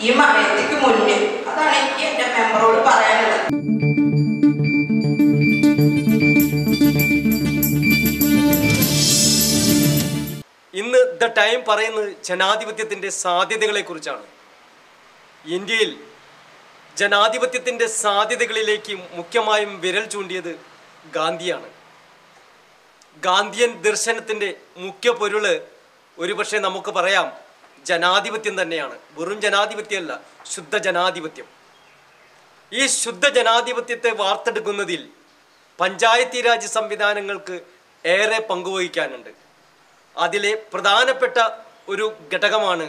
ഈ മഴയത്തേക്ക് മുന്നിൽ അതാണ് എനിക്ക് എൻ്റെ മെമ്പറോട് പറയാനുള്ളത് ഇന്ന് ദ ടൈം പറയുന്നത് ജനാധിപത്യത്തിൻ്റെ സാധ്യതകളെക്കുറിച്ചാണ് ഇന്ത്യയിൽ ജനാധിപത്യത്തിൻ്റെ സാധ്യതകളിലേക്ക് മുഖ്യമായും വിരൽ ചൂണ്ടിയത് ഗാന്ധിയാണ് ഗാന്ധിയൻ ദർശനത്തിൻ്റെ മുഖ്യ പൊരുള് ഒരുപക്ഷെ നമുക്ക് പറയാം ജനാധിപത്യം തന്നെയാണ് വെറും ജനാധിപത്യമല്ല ശുദ്ധ ജനാധിപത്യം ഈ ശുദ്ധ ജനാധിപത്യത്തെ വാർത്തെടുക്കുന്നതിൽ പഞ്ചായത്തി രാജ് സംവിധാനങ്ങൾക്ക് ഏറെ പങ്കുവഹിക്കാനുണ്ട് അതിലെ പ്രധാനപ്പെട്ട ഒരു ഘടകമാണ്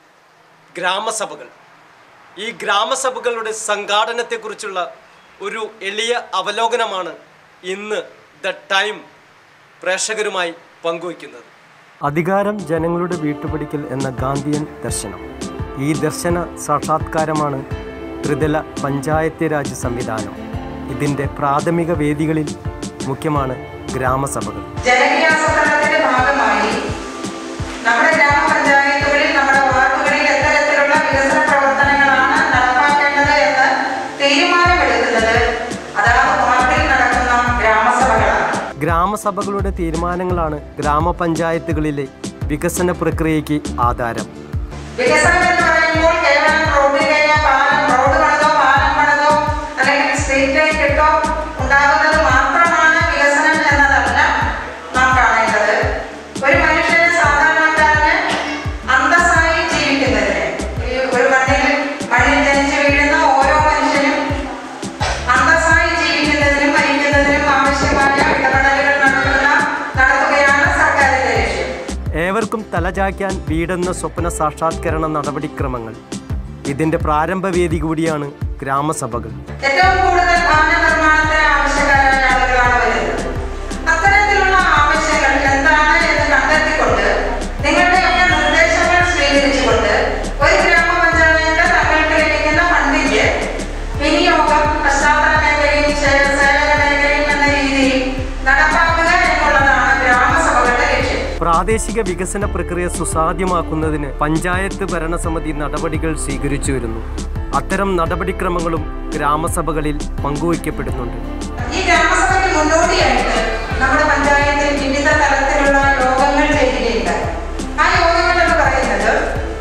ഗ്രാമസഭകൾ ഈ ഗ്രാമസഭകളുടെ സംഘാടനത്തെക്കുറിച്ചുള്ള ഒരു എളിയ അവലോകനമാണ് ഇന്ന് ദ ടൈം പ്രേക്ഷകരുമായി പങ്കുവയ്ക്കുന്നത് അധികാരം ജനങ്ങളുടെ വീട്ടുപടിക്കൽ എന്ന ഗാന്ധിയൻ ദർശനം ഈ ദർശന സാക്ഷാത്കാരമാണ് ത്രിതല പഞ്ചായത്ത് രാജ് സംവിധാനം ഇതിൻ്റെ പ്രാഥമിക വേദികളിൽ മുഖ്യമാണ് ഗ്രാമസഭകൾ ജനകീയാസൂത്രണത്തിന്റെ ഭാഗമായി നമ്മുടെ ഗ്രാമപഞ്ചായത്തുകളിൽ നമ്മുടെ വാർഡുകളിൽ എത്തരത്തിലുള്ള വികസന പ്രവർത്തനങ്ങളാണ് നടപ്പാക്കേണ്ടത് എന്ന് തീരുമാനമെടുക്കുന്നത് അതാത് വാർഡിൽ നടക്കുന്ന ഗ്രാമസഭകളാണ് ഗ്രാമസഭകളുടെ തീരുമാനങ്ങളാണ് ഗ്രാമപഞ്ചായത്തുകളിലെ വികസന പ്രക്രിയയ്ക്ക് ആധാരം വികസനം എന്ന് പറയുമ്പോൾ കേവലം റോഡിലേക്ക് പാലം റോഡ് പണിതോ പാലം പണിതോ അല്ലെങ്കിൽ സ്ട്രീറ്റ് ലൈറ്റ് ഇട്ടോ ഉണ്ടാകുന്നത് മാത്രമാണ് വികസനം എന്നതല്ല നാം കാണേണ്ടത് ഒരു മനുഷ്യന് സാധാരണക്കാരന് അന്തസ്സായി ജീവിക്കുന്നതിന് ഈ ഒരു മണ്ണിൽ മണ്ണിൽ ജനിച്ചു വീഴുന്ന ഓരോ മനുഷ്യനും അന്തസ്സായി ജീവിക്കുന്നതിനും മരിക്കുന്നതിനും ആവശ്യമായ ഇടപെടലുകൾ നടത്തുന്ന നടത്തുകയാണ് സർക്കാരിന്റെ ലക്ഷ്യം ഏവർക്കും തലചായ്ക്കാൻ വീടെന്ന സ്വപ്ന സാക്ഷാത്കരണ നടപടിക്രമങ്ങൾ ഇതിൻ്റെ പ്രാരംഭവേദി കൂടിയാണ് ഗ്രാമസഭകൾ ഏറ്റവും കൂടുതൽ ഭവന നിർമ്മാണത്തിന് ആവശ്യക്കാരായ ആളുകളാണ് വരുന്നത് അത്തരത്തിലുള്ള ആവശ്യങ്ങൾ എന്താണ് എന്ന് കണ്ടെത്തിക്കൊണ്ട് നിങ്ങളുടെയൊക്കെ നിർദ്ദേശങ്ങൾ സ്വീകരിച്ചുകൊണ്ട് ഒരു ഗ്രാമപഞ്ചായത്ത് തങ്ങൾക്ക് ലഭിക്കുന്ന ഫണ്ടിന്റെ വിനിയോഗം പശ്ചാത്തല മേഖലയും സേ- സേവന മേഖലയും എന്ന രീതിയിൽ നടപ്പാക്കുക എന്നുള്ളതാണ് ഗ്രാമസഭകളുടെ ലക്ഷ്യം പ്രാദേശിക വികസന പ്രക്രിയ സുസാധ്യമാക്കുന്നതിന് പഞ്ചായത്ത് ഭരണസമിതി നടപടികൾ സ്വീകരിച്ചു വരുന്നു അത്തരം നടപടിക്രമങ്ങളും ഗ്രാമസഭകളിൽ പങ്കുവയ്ക്കപ്പെടുന്നുണ്ട് ഈ ഗ്രാമസഭയ്ക്ക് മുന്നോടിയായിട്ട് നമ്മുടെ പഞ്ചായത്തിൽ വിവിധ തലത്തിലുള്ള യോഗങ്ങൾ ചേരുകയുണ്ടായി ആ യോഗങ്ങൾ എന്ന് പറയുന്നത്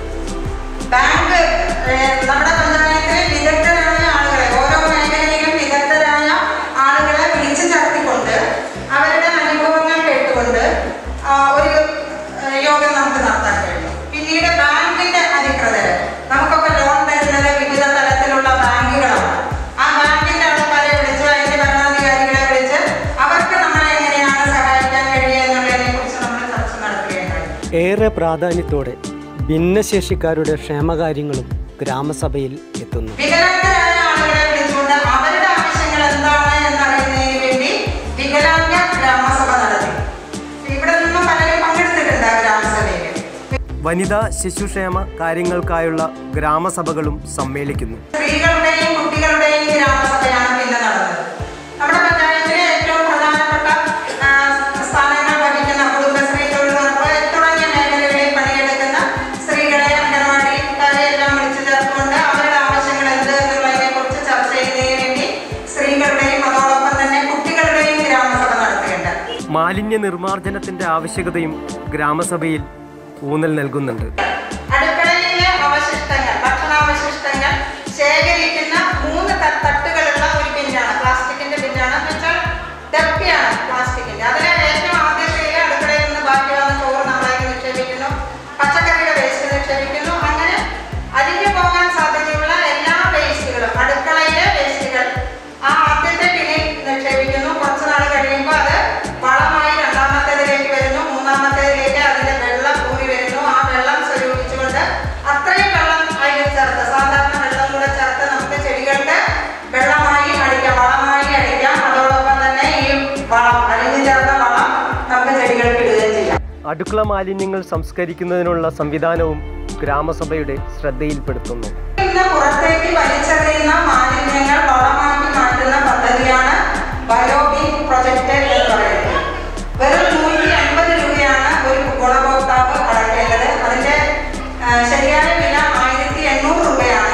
ബാങ്ക് ഏഹ്, നമ്മുടെ പഞ്ചായത്തിലെ വിദഗ്ധരായ ആളുകളെ ഓരോ മേഖലയിലും വിദഗ്ധരായ ആളുകളെ വിളിച്ചു ചേർത്തിക്കൊണ്ട് അവരുടെ അനുഭവങ്ങൾ കേട്ടുകൊണ്ട് ആ, ഒരു ഏഹ്, യോഗം നമുക്ക് നടത്താൻ കഴിഞ്ഞു പിന്നീട് ബാങ്കിന്റെ അധികൃതര് നമുക്കൊക്കെ ലോൺ തരുന്നത് വിവിധ തലത്തിലുള്ള ബാങ്കുകളാണ് ആ ബാങ്കിന്റെ ആൾക്കാരെ വിളിച്ച് അതിന്റെ ഭരണാധികാരികളെ വിളിച്ച് അവർക്ക് നമ്മളെ എങ്ങനെയാണ് സഹായിക്കാൻ കഴിയുക എന്നുള്ളതിനെ കുറിച്ച് നമ്മൾ ചർച്ച നടത്തുകയുണ്ടായി ഏറെ പ്രാധാന്യത്തോടെ ഭിന്നശേഷിക്കാരുടെ ക്ഷേമകാര്യങ്ങളും ഗ്രാമസഭയിൽ എത്തുന്നു വികലാംഗരായ ആളുകളെ വിളിച്ചുകൊണ്ട് അവരുടെ ആവശ്യങ്ങൾ എന്താണ് എന്നറിയുന്നതിന് വേണ്ടി വികലാംഗ ഗ്രാമസഭ നടത്തി ഇവിടെ നിന്നും പലരും പങ്കെടുത്തിട്ടുണ്ട് ആ ഗ്രാമസഭയിൽ വനിതാ ശിശുക്ഷേമ കാര്യങ്ങൾക്കായുള്ള ഗ്രാമസഭകളും സമ്മേളിക്കുന്നു സ്ത്രീകളുടെയും കുട്ടികളുടെയും ഗ്രാമസഭയാണ് പിന്നെ നടന്നത് നമ്മുടെ പഞ്ചായത്തിലെ ഏറ്റവും പ്രധാനപ്പെട്ട ആ, സ്ഥാനങ്ങൾ വഹിക്കുന്ന കുടുംബശ്രീ തൊഴിലുറപ്പ് തുടങ്ങിയ മേഖലകളിൽ പണിയെടുക്കുന്ന സ്ത്രീകളെ അംഗനവാടിക്കാരെ എല്ലാം വിളിച്ചു ചേർത്തുകൊണ്ട് അവരുടെ ആവശ്യങ്ങൾ എന്ത് എന്നുള്ളതിനെ കുറിച്ച് ചർച്ച ചെയ്യുന്നതിന് വേണ്ടി സ്ത്രീകളുടെയും അതോടൊപ്പം തന്നെ കുട്ടികളുടെയും ഗ്രാമസഭ നടത്തുകയുണ്ടായി മാലിന്യ നിർമ്മാർജ്ജനത്തിന്റെ ആവശ്യകതയും ഗ്രാമസഭയിൽ ഊന്നൽ നൽകുന്നുണ്ട് അടുക്കളയിലെ അവശിഷ്ടങ്ങൾ ഭക്ഷണാവശിഷ്ടങ്ങൾ ശേഖരിക്കുന്ന മൂന്ന് ത- തട്ടുകളുള്ള ഒരു ബിന്നാണ് പ്ലാസ്റ്റിക്കിന്റെ ബിന്നാണ് എന്ന് വെച്ചാൽ ഡപ്പിയാണ് പ്ലാസ്റ്റിക്കിന്റെ അതിലെ ഏറ്റവും ആദ്യത്തേക്ക് അടുക്കളയിൽ നിന്ന് ബാക്കി വന്ന ചോറ് നമ്മളതിൽ നിക്ഷേപിക്കുന്നു പച്ചക്കറിയുടെ വേസ്റ്റ് നിക്ഷേപിക്കുന്നു അങ്ങനെ അലിഞ്ഞു പോകാൻ സാധ്യതയുള്ള എല്ലാ വേസ്റ്റുകളും അടുക്കളയിലെ വേസ്റ്റുകൾ ആ ആദ്യത്തെ ബിന്നിൽ നിക്ഷേപിക്കുന്നു കുറച്ച് നാൾ കഴിയുമ്പോൾ അത് വളമായി രണ്ടാമത്തേതിലേക്ക് വരുന്നു മൂന്നാമത്തേതിലേക്ക് അതിന്റെ വെള്ളം കൂടി വരുന്നു ആ വെള്ളം സ്വരൂപിച്ചുകൊണ്ട് അത്രയും വെള്ളം അതിൽ ചേർത്ത് സാധാരണ വെള്ളം കൂടെ ചേർത്ത് നമുക്ക് ചെടികൾക്ക് വെള്ളമായി അടിക്കാം വളമായി അടിക്കാം അതോടൊപ്പം തന്നെ ഈ വളം അലിഞ്ഞു ചേർന്ന വളം നമുക്ക് ചെടികൾക്ക് ഇടുകയും ചെയ്യാം അടുക്കള മാലിന്യങ്ങൾ സംസ്കരിക്കുന്നതിനുള്ള സംവിധാനവും ഗ്രാമസഭയുടെ ശ്രദ്ധയിൽപ്പെടുത്തുന്നു ഇന്ന് പുറത്തേക്ക് വലിച്ചെറിയുന്ന മാലിന്യങ്ങൾ വളമാക്കി മാറ്റുന്ന പദ്ധതിയാണ് ബയോബിൻ പ്രൊജക്ട് എന്ന് പറയുന്നത് വെറും നൂറ്റി അൻപത് രൂപയാണ് ഒരു ഗുണഭോക്താവ് അടക്കേണ്ടത് അതിന്റെ ആ, ശരിയായ വില ആയിരത്തി എണ്ണൂറ് രൂപയാണ്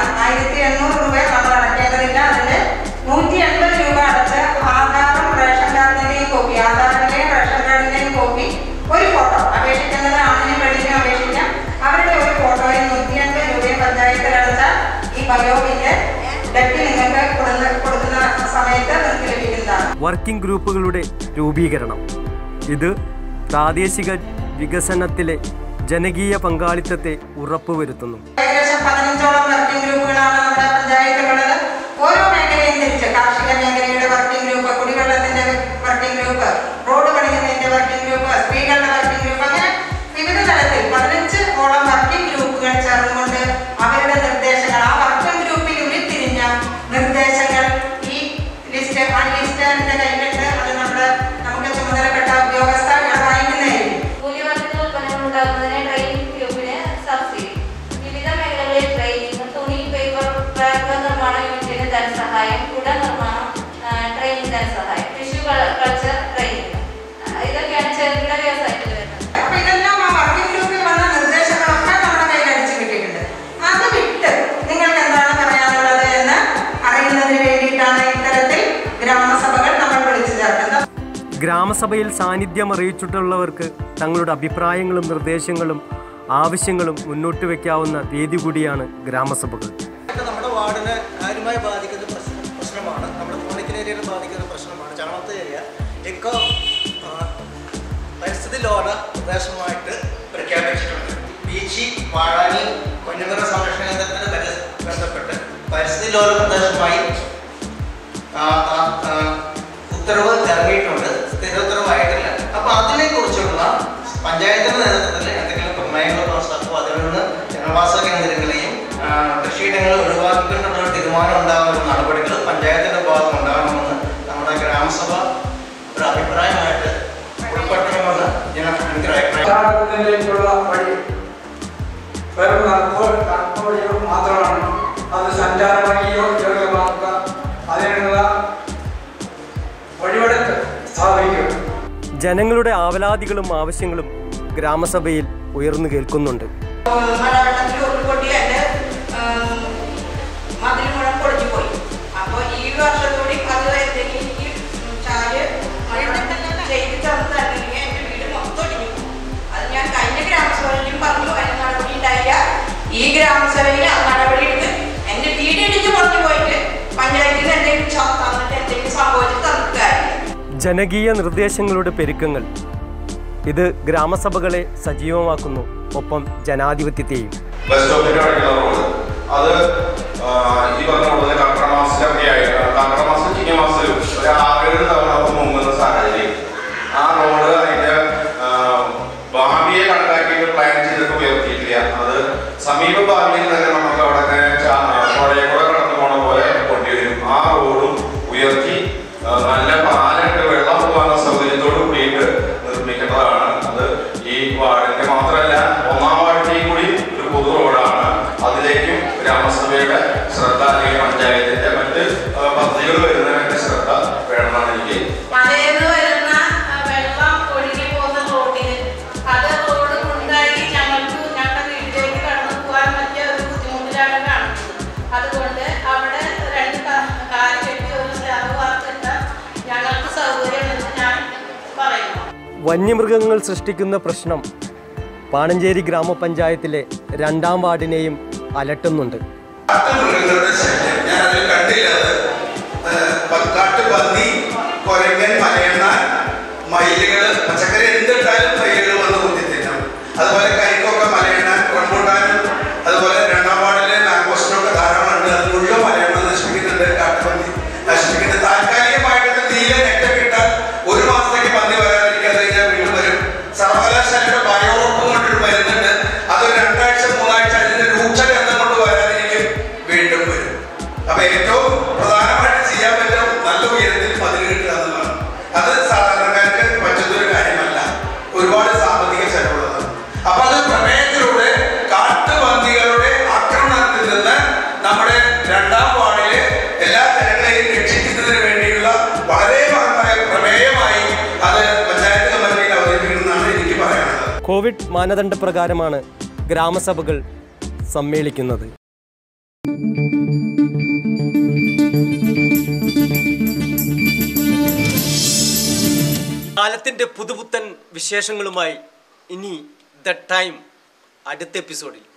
വർക്കിംഗ് ഗ്രൂപ്പുകളുടെ രൂപീകരണം ഇത് പ്രാദേശിക വികസനത്തിലെ ജനകീയ പങ്കാളിത്തത്തെ ഉറപ്പുവരുത്തുന്നു ഏകദേശം പതിനഞ്ചോളം വർക്കിംഗ് ഗ്രൂപ്പുകളാണ് നമ്മുടെ പഞ്ചായത്തിലുള്ളത് ഓരോ മേഖലയും തിരിച്ച് കാർഷിക മേഖലയുടെ വർക്കിംഗ് ഗ്രൂപ്പ് കുടിവെള്ളത്തിന്റെ വർക്കിംഗ് ഗ്രൂപ്പ് റോഡ് പണിയുന്നതിന്റെ വർക്കിംഗ് ഗ്രൂപ്പ് സ്ത്രീകളുടെ വർക്കിംഗ് ഗ്രൂപ്പ് അങ്ങനെ വിവിധ തലത്തിൽ പതിനഞ്ച് ഓളം വർക്കിംഗ് ഗ്രൂപ്പുകൾ ചേർന്നുകൊണ്ട് അവരുടെ നിർദ്ദേശങ്ങൾ ആ വർക്കിംഗ് ഗ്രൂപ്പിൽ ഉരുത്തിരിഞ്ഞ നിർദ്ദേശങ്ങൾ ഈ ലിസ്റ്റ് ആ ലിസ്റ്റ് എന്റെ കയ്യിലുണ്ട് അത് നമ്മുടെ നമുക്ക് ചുമതലപ്പെട്ട ഉദ്യോഗസ്ഥ ഇവിടെ വായിക്കുന്നതായിരിക്കും മൂല്യവർദ്ധിത ഉൽപ്പന്നങ്ങൾ ഉണ്ടാക്കുന്നതിന് ട്രെയിനിങ് ഗ്രൂപ്പിന് സബ്സിഡി വിവിധ മേഖലകളിൽ ട്രെയിനിങ് തുണി പേപ്പർ ബാഗ് നിർമ്മാണ യൂണിറ്റിന് ധനസഹായം കുട നിർമ്മാണം ട്രെയിനിങ് ധനസഹായം ടിഷ്യൂ കൾച്ചർ ട്രെയിനിങ് ഇതൊക്കെയാണ് ചെറുകിട വ്യവസായത്തിൽ വരുന്നത് അപ്പൊ ഇതെല്ലാം ആ വർക്കിംഗ് ഗ്രൂപ്പിൽ വന്ന നിർദ്ദേശങ്ങളൊക്കെ നമ്മുടെ കയ്യിൽ അടിച്ചു കിട്ടിയിട്ടുണ്ട് അത് വിട്ട് നിങ്ങൾക്ക് എന്താണ് പറയാനുള്ളത് എന്ന് അറിയുന്നതിന് വേണ്ടിയിട്ടാണ് ഇത്തരത്തിൽ ഗ്രാമസഭകൾ നമ്മൾ വിളിച്ചു ചേർക്കുന്നത് ഗ്രാമസഭയിൽ സാന്നിധ്യം അറിയിച്ചിട്ടുള്ളവർക്ക് തങ്ങളുടെ അഭിപ്രായങ്ങളും നിർദ്ദേശങ്ങളും ആവശ്യങ്ങളും മുന്നോട്ട് വയ്ക്കാവുന്ന വേദി കൂടിയാണ് ഗ്രാമസഭകൾ ഇത് നമ്മുടെ വാർഡിനെ കാര്യമായി ബാധിക്കുന്ന പ്രശ്നം പ്രശ്നമാണ് നമ്മുടെ ക്രോണിക്കൽ ഏരിയയിൽ ബാധിക്കുന്ന പ്രശ്നമാണ് ചാണകത്തെ ഏരിയ എക്കോ ആ, പരിസ്ഥിതി ലോല പ്രദേശമായിട്ട് പ്രഖ്യാപിച്ചിട്ടുണ്ട് ബീച്ചി വാഴാനി വന്യമൃഗ സംരക്ഷണ കേന്ദ്രത്തിന് ബന്ധ- ബന്ധപ്പെട്ട് പരിസ്ഥിതി ലോല പ്രദേശമായി ആ, ആ, ആ, ഉത്തരവ് ഇറങ്ങിയിട്ടുണ്ട് സ്ഥിര ഉത്തരവായിട്ടില്ല അപ്പൊ അതിനെ കുറിച്ചുള്ള പഞ്ചായത്തിന്റെ നേതൃത്വത്തിൽ എന്തെങ്കിലും പ്രമേയങ്ങൾ പാസ്സാക്കുക അതിൽ നിന്ന് ജനവാസ കേന്ദ്രങ്ങളെയും ആ, കൃഷിയിടങ്ങൾ ഒഴിവാക്കിക്കൊണ്ടുള്ള ഒരു തീരുമാനം ഉണ്ടാകുന്ന നടപടികൾ പഞ്ചായത്തിന്റെ ഭാഗത്ത് ഉണ്ടാകണമെന്ന് നമ്മുടെ ഗ്രാമസഭ ഒരു അഭിപ്രായമായിട്ട് ഉൾപ്പെടുത്തണമെന്ന് ഞാൻ എനിക്ക് ഒരു അഭിപ്രായം യഥാർത്ഥത്തിലേക്കുള്ള വഴി വെറും നടപ്പോ നടപ്പുവഴിയോ മാത്രമാണ് അത് സഞ്ചാര വഴിയോ യോഗ്യമാക്കുക അതിനുള്ള വഴിവെടുത്ത് സ്ഥാപിക്കുക ജനങ്ങളുടെ ആവലാതികളും ആവശ്യങ്ങളും ഗ്രാമസഭയിൽ ഉയർന്നു കേൾക്കുന്നുണ്ട് മഴവെള്ളത്തിൽ ഉരുൾപൊട്ടി എൻ്റെ മതിൽ മുഴുവൻ പൊളിഞ്ഞു പോയി അപ്പോൾ ഈ വർഷത്തോടെ അത് എന്തെങ്കിലും എനിക്ക് ചാല് ചെയ്ത് തന്നു തരണമെങ്കിൽ എൻ്റെ വീട് മൊത്തം ഒടിഞ്ഞു പോകും. അത് ഞാൻ കഴിഞ്ഞ ഗ്രാമസഭയിലും പറഞ്ഞു അതിന് നടപടി ഉണ്ടായില്ല ഈ ഗ്രാമസഭയിൽ ആ നടപടി എടുത്ത് എൻ്റെ വീട് ഇടിഞ്ഞു പൊളിഞ്ഞു പോയിട്ട് പഞ്ചായത്തിൽ നിന്ന് എന്തെങ്കിലും ച- തന്നിട്ട് എന്തെങ്കിലും സംഭവിച്ച് തന്നിട്ട് കാര്യമില്ല ജനകീയ നിർദ്ദേശങ്ങളുടെ പെരുക്കങ്ങൾ ഇത് ഗ്രാമസഭകളെ സജീവമാക്കുന്നു ഒപ്പം ജനാധിപത്യത്തെയും ബസ് സ്റ്റോപ്പിന്റെ അവിടെയുള്ള റോഡ് അത് ആ, ഈ പറഞ്ഞ പോലെ കർക്കിടക മാസത്തിലൊക്കെ ആയിട്ട് കർക്കിടക മാസം ചിങ്ങമാസത്തിലും ഒരു ആറേഴ് തവണ അത് മുങ്ങുന്ന സാഹചര്യം ആ റോഡ് അതിന്റെ ആ, ഭാവിയെ കണക്കാക്കിയിട്ട് പ്ലാൻ ചെയ്തിട്ട് ഉയർത്തിയിട്ടില്ല അത് സമീപ ഭാവിയിൽ തന്നെ നമുക്ക് അവിടെ പുഴയെ കൂടെ കടന്നു പോണ പോലെ കൊണ്ടുവരും ആ റോഡും ഉയർത്തി ആ, നല്ല പാലിട്ട് വെള്ളം പോകാനുള്ള സൗകര്യത്തോട് കൂടിയിട്ട് നിർമ്മിക്കേണ്ടതാണ് അത് ഈ വാർഡിന്റെ മാത്രമല്ല ഒന്നാം വാർഡിന്റെയും കൂടി ഒരു പൊതു റോഡാണ് അതിലേക്കും ഗ്രാമസഭയുടെ ശ്രദ്ധ അല്ലെങ്കിൽ പഞ്ചായത്തിന്റെ മറ്റ് ആ, പദ്ധതികൾ വരുന്നതിനൊക്കെ ശ്രദ്ധ വേണമെന്നാണ് എനിക്ക് മലയെന്ന് വരുന്ന ആ, വെള്ളം ഒഴുകി പോകുന്ന റോഡിൽ അത് റോഡ് ഉണ്ടായി ഞങ്ങൾക്ക് ഞങ്ങളുടെ വീട്ടിലേക്ക് കടന്നു പോകാൻ പറ്റിയ ഒരു ബുദ്ധിമുട്ടിലാണ് കാണുന്നത് അതുകൊണ്ട് അവിടെ രണ്ട് കാ- കാല് കെട്ടി ഒരു സ്ലാബ് വാർത്തിട്ടാൽ ഞങ്ങൾക്ക് സൗകര്യമെന്ന് ഞാൻ പറയുന്നു വന്യമൃഗങ്ങൾ സൃഷ്ടിക്കുന്ന പ്രശ്നം പാണഞ്ചേരി ഗ്രാമപഞ്ചായത്തിലെ രണ്ടാം വാർഡിനെയും അലട്ടുന്നുണ്ട് കാട്ടുമൃഗങ്ങളുടെ ശല്യം ഞാൻ അതിൽ കണ്ടില്ല അത് കാട്ടുപന്നി കൊരങ്ങൻ മലയണ്ണാൻ മയിലുകൾ പച്ചക്കറി എന്തിട്ടാലും മയിലുകൾ വന്ന് കുത്തിത്തിന്നാം അതുപോലെ കരിക്കൊക്കെ മലയണ്ണാൻ റംബൂട്ടാനും അതുപോലെ രണ്ടാം വാർഡിലെ നാഗോസിനൊക്കെ ധാരാളം ഉണ്ട് അത് മുഴുവൻ മലയണ്ണ നശിപ്പിക്കുന്നുണ്ട് കാട്ടുപന്നി നശിപ്പിക്കുന്നുണ്ട് താൽക്കാലികമായിട്ട് തീരെ നെറ്റൊക്കെ ഇട്ടാൽ ഒരു മാസത്തേക്ക് പന്നി വരാതിരിക്കാതെ കഴിഞ്ഞാൽ വീണ്ടും വരും സർവകലാശാലയുടെ ബയോറോപ്പ് കൊണ്ടൊരു മരുന്നുണ്ട് അതൊരു രണ്ടാഴ്ച മൂന്നാഴ്ച അതിന്റെ രൂക്ഷഗന്ധം കൊണ്ട് വരാതിരിക്കും വീണ്ടും വരും അപ്പൊ ഏറ്റവും പ്രധാനമായിട്ട് ചെയ്യാൻ പറ്റും നല്ല ഉയരത്തിൽ മതിൽ കിട്ടുക എന്നുള്ളതാണ് അത് സാധാരണക്കാർക്ക് പറ്റുന്നൊരു കാര്യമല്ല ഒരുപാട് സാമ്പത്തിക ചെലവുള്ളതാണ് അപ്പൊ അത് പ്രമേയത്തിലൂടെ കാട്ടുപന്നികളുടെ ആക്രമണത്തിൽ നിന്ന് നമ്മുടെ രണ്ടാം വാർഡിലെ എല്ലാ ജനങ്ങളെയും രക്ഷിക്കുന്നതിന് വേണ്ടിയുള്ള വളരെ മഹത്തായ പ്രമേയമായി അത് പഞ്ചായത്ത് കമ്മിറ്റിയിൽ അവതരിപ്പിക്കുന്നതാണ് എനിക്ക് പറയാനുള്ളത് കോവിഡ് മാനദണ്ഡപ്രകാരമാണ് ഗ്രാമസഭകൾ സമ്മേളിക്കുന്നത് കാലത്തിൻ്റെ പുതുപുത്തൻ വിശേഷങ്ങളുമായി ഇനി ദ ടൈം അടുത്ത എപ്പിസോഡിൽ